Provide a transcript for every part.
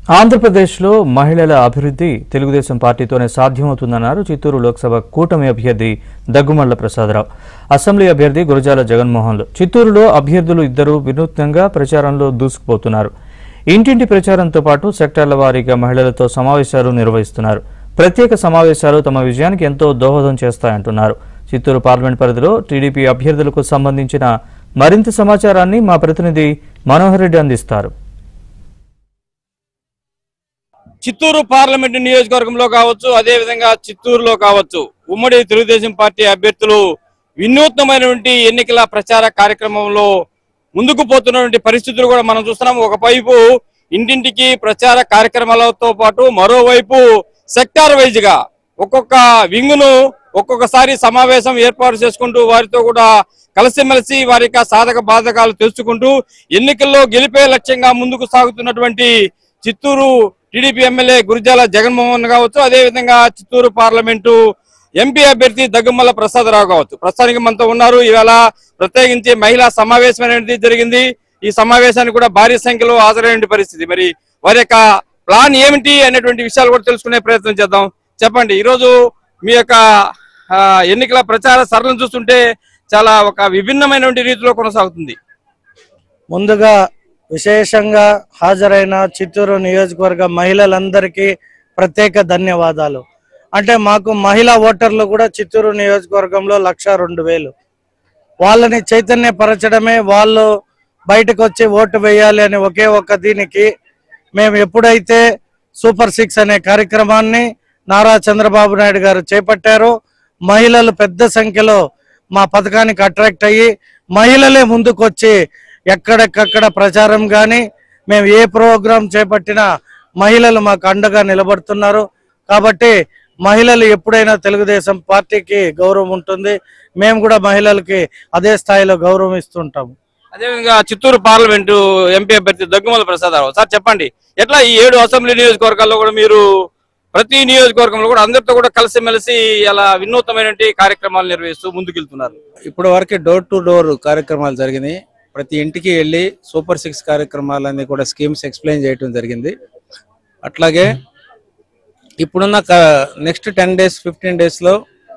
ఆంధ్రప్రదేశ్లో మహిళల అభివృద్ధి తెలుగుదేశం పార్టీతోనే సాధ్యమవుతుందన్నారు చిత్తూరు లోక్సభ కూటమి అభ్యర్థి దగ్గుమళ్ల ప్రసాదరావు అసెంబ్లీ అభ్యర్థి గురజాల జగన్మోహన్లు చిత్తూరులో అభ్యర్థులు ఇద్దరు వినూత్నంగా ప్రచారంలో దూసుకుపోతున్నారు ఇంటింటి ప్రచారంతో పాటు సెక్టార్ల వారీగా మహిళలతో సమావేశాలు నిర్వహిస్తున్నారు ప్రత్యేక సమావేశాలు తమ విజయానికి ఎంతో దోహదం చేస్తాయంటున్నారు చిత్తూరు పార్లమెంట్ పరిధిలో టీడీపీ అభ్యర్థులకు సంబంధించిన మరింత సమాచారాన్ని మా ప్రతినిధి మనోహర్ రెడ్డి అందిస్తారు చిత్తూరు పార్లమెంట్ నియోజకవర్గంలో కావచ్చు అదే విధంగా చిత్తూరులో కావచ్చు ఉమ్మడి తెలుగుదేశం పార్టీ అభ్యర్థులు వినూత్నమైనటువంటి ఎన్నికల ప్రచార కార్యక్రమంలో ముందుకు పోతున్నటువంటి పరిస్థితులు కూడా మనం చూస్తున్నాం ఒకవైపు ఇంటింటికి ప్రచార కార్యక్రమాలతో పాటు మరోవైపు సెక్టార్ వైజ్ గా ఒక్కొక్క వింగును ఒక్కొక్కసారి సమావేశం ఏర్పాటు చేసుకుంటూ వారితో కూడా కలిసిమెలిసి వారి యొక్క సాధక బాధకాలు తెలుసుకుంటూ ఎన్నికల్లో గెలిపే లక్ష్యంగా ముందుకు సాగుతున్నటువంటి చిత్తూరు టీడీపీ ఎమ్మెల్యే గురిజాల జగన్మోహన్ కావచ్చు అదే విధంగా చిత్తూరు పార్లమెంటు ఎంపీ అభ్యర్థి దగ్గుమల్ల ప్రసాదరావు కావచ్చు ప్రస్తుతానికి మనతో ఉన్నారు ఈవేళ ప్రత్యేకించి మహిళా సమావేశం అనేది జరిగింది ఈ సమావేశానికి కూడా భారీ సంఖ్యలో హాజరైన పరిస్థితి మరి వారి యొక్క ప్లాన్ ఏమిటి అనేటువంటి విషయాలు కూడా తెలుసుకునే ప్రయత్నం చేద్దాం చెప్పండి ఈరోజు మీ యొక్క ఆ, ఎన్నికల ప్రచార సరళం చూస్తుంటే చాలా ఒక విభిన్నమైనటువంటి రీతిలో కొనసాగుతుంది ముందుగా విశేషంగా హాజరైన చిత్తూరు నియోజకవర్గ మహిళలందరికీ ప్రత్యేక ధన్యవాదాలు అంటే మాకు మహిళా ఓటర్లు కూడా చిత్తూరు నియోజకవర్గంలో లక్ష రెండు వేలు వాళ్ళని చైతన్యపరచడమే వాళ్ళు బయటకు వచ్చి ఓటు వేయాలి అని ఒకే ఒక్క దీనికి మేము ఎప్పుడైతే సూపర్ సిక్స్ అనే కార్యక్రమాన్ని నారా చంద్రబాబు నాయుడు గారు చేపట్టారో మహిళలు పెద్ద సంఖ్యలో మా పథకానికి అట్రాక్ట్ అయ్యి మహిళలే ముందుకొచ్చి ఎక్కడెక్కడ ప్రచారం కానీ మేము ఏ ప్రోగ్రాం చేపట్టినా మహిళలు మాకు అండగా నిలబడుతున్నారు కాబట్టి మహిళలు ఎప్పుడైనా తెలుగుదేశం పార్టీకి గౌరవం ఉంటుంది మేము కూడా మహిళలకి అదే స్థాయిలో గౌరవం ఇస్తుంటాము అదేవిధంగా చిత్తూరు పార్లమెంటు ఎంపీ అభ్యర్థి దగ్గుమల ప్రసాదరావు సార్ చెప్పండి ఎట్లా ఈ ఏడు అసెంబ్లీ నియోజకవర్గాల్లో కూడా మీరు ప్రతి నియోజకవర్గంలో కూడా అందరితో కూడా కలిసిమెలిసి అలా వినూత్నమైనటువంటి కార్యక్రమాలు నిర్వహిస్తూ ముందుకెళ్తున్నారు ఇప్పటి వరకు డోర్ టు డోర్ కార్యక్రమాలు జరిగినాయి ప్రతి ఇంటికి వెళ్ళి సూపర్ సిక్స్ కార్యక్రమాలన్నీ కూడా స్కీమ్స్ ఎక్స్ప్లెయిన్ చేయడం జరిగింది అట్లాగే ఇప్పుడున్న నెక్స్ట్ టెన్ డేస్ ఫిఫ్టీన్ డేస్లో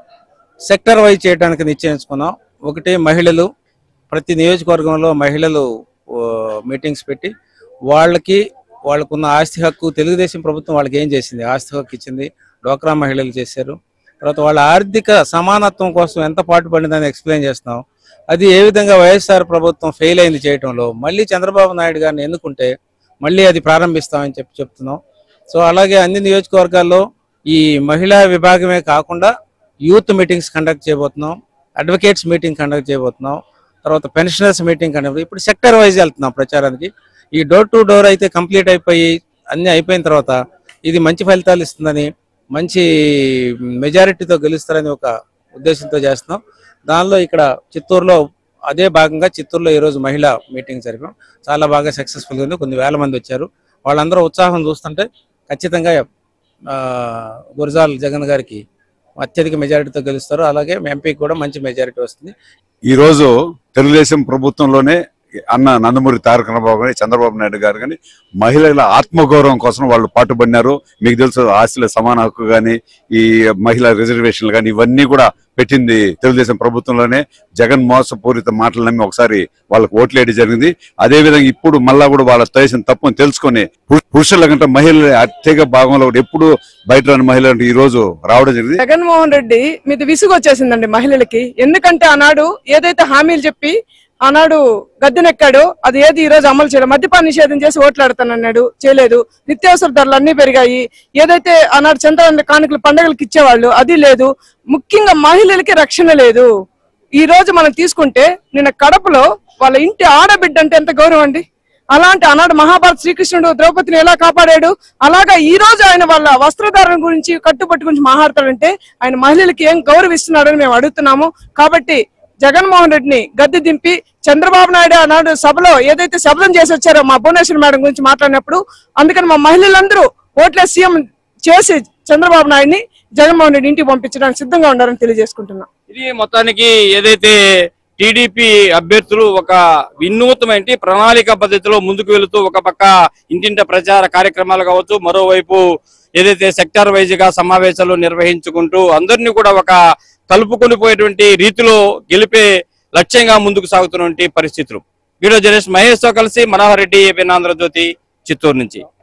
సెక్టర్ వైజ్ చేయడానికి నిశ్చయించుకున్నాం ఒకటి మహిళలు ప్రతి నియోజకవర్గంలో మహిళలు మీటింగ్స్ పెట్టి వాళ్ళకి వాళ్ళకున్న ఆస్తి హక్కు తెలుగుదేశం ప్రభుత్వం వాళ్ళకి ఏం చేసింది ఆస్తి హక్కు ఇచ్చింది డోక్రా మహిళలు చేశారు తర్వాత వాళ్ళ ఆర్థిక సమానత్వం కోసం ఎంత పాటుపడిందని ఎక్స్ప్లెయిన్ చేస్తున్నాం అది ఏ విధంగా వైఎస్ఆర్ ప్రభుత్వం ఫెయిల్ అయింది చేయటంలో మళ్ళీ చంద్రబాబు నాయుడు గారిని ఎన్నుకుంటే మళ్ళీ అది ప్రారంభిస్తామని చెప్పి చెప్తున్నాం సో అలాగే అన్ని నియోజకవర్గాల్లో ఈ మహిళా విభాగమే కాకుండా యూత్ మీటింగ్స్ కండక్ట్ చేయబోతున్నాం అడ్వకేట్స్ మీటింగ్ కండక్ట్ చేయబోతున్నాం తర్వాత పెన్షనర్స్ మీటింగ్ కండక్ట్ ఇప్పుడు సెక్టర్ వైజ్ వెళ్తున్నాం ప్రచారానికి ఈ డోర్ టు డోర్ అయితే కంప్లీట్ అయిపోయి అన్ని అయిపోయిన తర్వాత ఇది మంచి ఫలితాలు ఇస్తుందని మంచి మెజారిటీతో గెలుస్తారని ఒక ఉద్దేశంతో చేస్తున్నాం దానిలో ఇక్కడ చిత్తూరులో అదే భాగంగా చిత్తూరులో ఈరోజు మహిళా మీటింగ్ జరిపాం చాలా బాగా సక్సెస్ఫుల్ ఉంది కొన్ని వేల మంది వచ్చారు వాళ్ళందరూ ఉత్సాహం చూస్తుంటే ఖచ్చితంగా ఆ, గురజాల్ జగన్ గారికి అత్యధిక మెజారిటీతో గెలుస్తారు అలాగే ఎంపీకి కూడా మంచి మెజారిటీ వస్తుంది ఈ రోజు తెలుగుదేశం ప్రభుత్వంలోనే అన్న నందమూరి తారక రామారావు గాని చంద్రబాబు నాయుడు గారు కానీ మహిళల ఆత్మగౌరవం కోసం వాళ్ళు పాటుపడినారు మీకు తెలుసు ఆస్తుల సమాన హక్కు కానీ ఈ మహిళా రిజర్వేషన్లు కానీ ఇవన్నీ కూడా పెట్టింది తెలుగుదేశం ప్రభుత్వంలోనే జగన్ మోసపూరిత మాటలు నమ్మి ఒకసారి వాళ్ళకి ఓట్లేయడం జరిగింది అదే విధంగా ఇప్పుడు మళ్ళా కూడా వాళ్ళ చేసిన తప్పుని తెలుసుకొని పు- పురుషుల కంటే మహిళల అత్యధిక భాగంలో కూడా ఎప్పుడు బయట రాని మహిళలు ఈ రోజు రావడం జరిగింది జగన్మోహన్ రెడ్డి మీద విసుగు వచ్చేసిందండి మహిళలకి ఎందుకంటే ఆనాడు ఏదైతే హామీలు చెప్పి ఆనాడు గద్దెనెక్కాడో అది ఏది ఈ రోజు అమలు చేయడం మద్యపాన నిషేధం చేసి ఓట్లాడతానన్నాడు చేయలేదు నిత్యావసర ధరలు అన్ని పెరిగాయి ఏదైతే ఆనాడు చంద్రబాబు కానుకలు పండుగలకు ఇచ్చేవాళ్ళు అది లేదు ముఖ్యంగా మహిళలకి రక్షణ లేదు ఈ రోజు మనం తీసుకుంటే నిన్న కడపలో వాళ్ళ ఇంటి ఆడబిడ్డ అంటే ఎంత గౌరవం అండి అలాంటి ఆనాడు మహాభారత శ్రీకృష్ణుడు ద్రౌపదిని ఎలా కాపాడాడు అలాగా ఈ రోజు ఆయన వాళ్ళ వస్త్రధారణ గురించి కట్టుబట్టు గురించి మాట్లాడతాడంటే ఆయన మహిళలకి ఏం గౌరవిస్తున్నాడని మేము అడుగుతున్నాము కాబట్టి జగన్మోహన్ రెడ్డిని గద్దె దింపి చంద్రబాబు నాయుడు ఆనాడు సభలో ఏదైతే శబ్దం చేసి వచ్చారో మా భువనేశ్వర్ మేడం గురించి మాట్లాడినప్పుడు అందుకని మా మహిళలందరూ ఓట్లే సీఎం చేసి చంద్రబాబు నాయుడిని జగన్మోహన్ రెడ్డి ఇంటికి పంపించడానికి సిద్ధంగా ఉండాలని తెలియజేసుకుంటున్నాం ఇది మొత్తానికి ఏదైతే టీడీపీ అభ్యర్థులు ఒక వినూత్నమైన ప్రణాళిక పద్ధతిలో ముందుకు వెళుతూ ఒక పక్క ఇంటింట ప్రచార కార్యక్రమాలు కావచ్చు మరోవైపు ఏదైతే సెక్టార్ వైజ్ గా సమావేశాలు నిర్వహించుకుంటూ అందరినీ కూడా ఒక కలుపుకొని పోయేటువంటి రీతిలో గెలిపే లక్ష్యంగా ముందుకు సాగుతున్నటువంటి పరిస్థితులు వీడియో జర్నలిస్ట్ మహేష్ తో కలిసి మనోహర్ రెడ్డి ఏపీ ఆంధ్రజ్యోతి చిత్తూరు నుంచి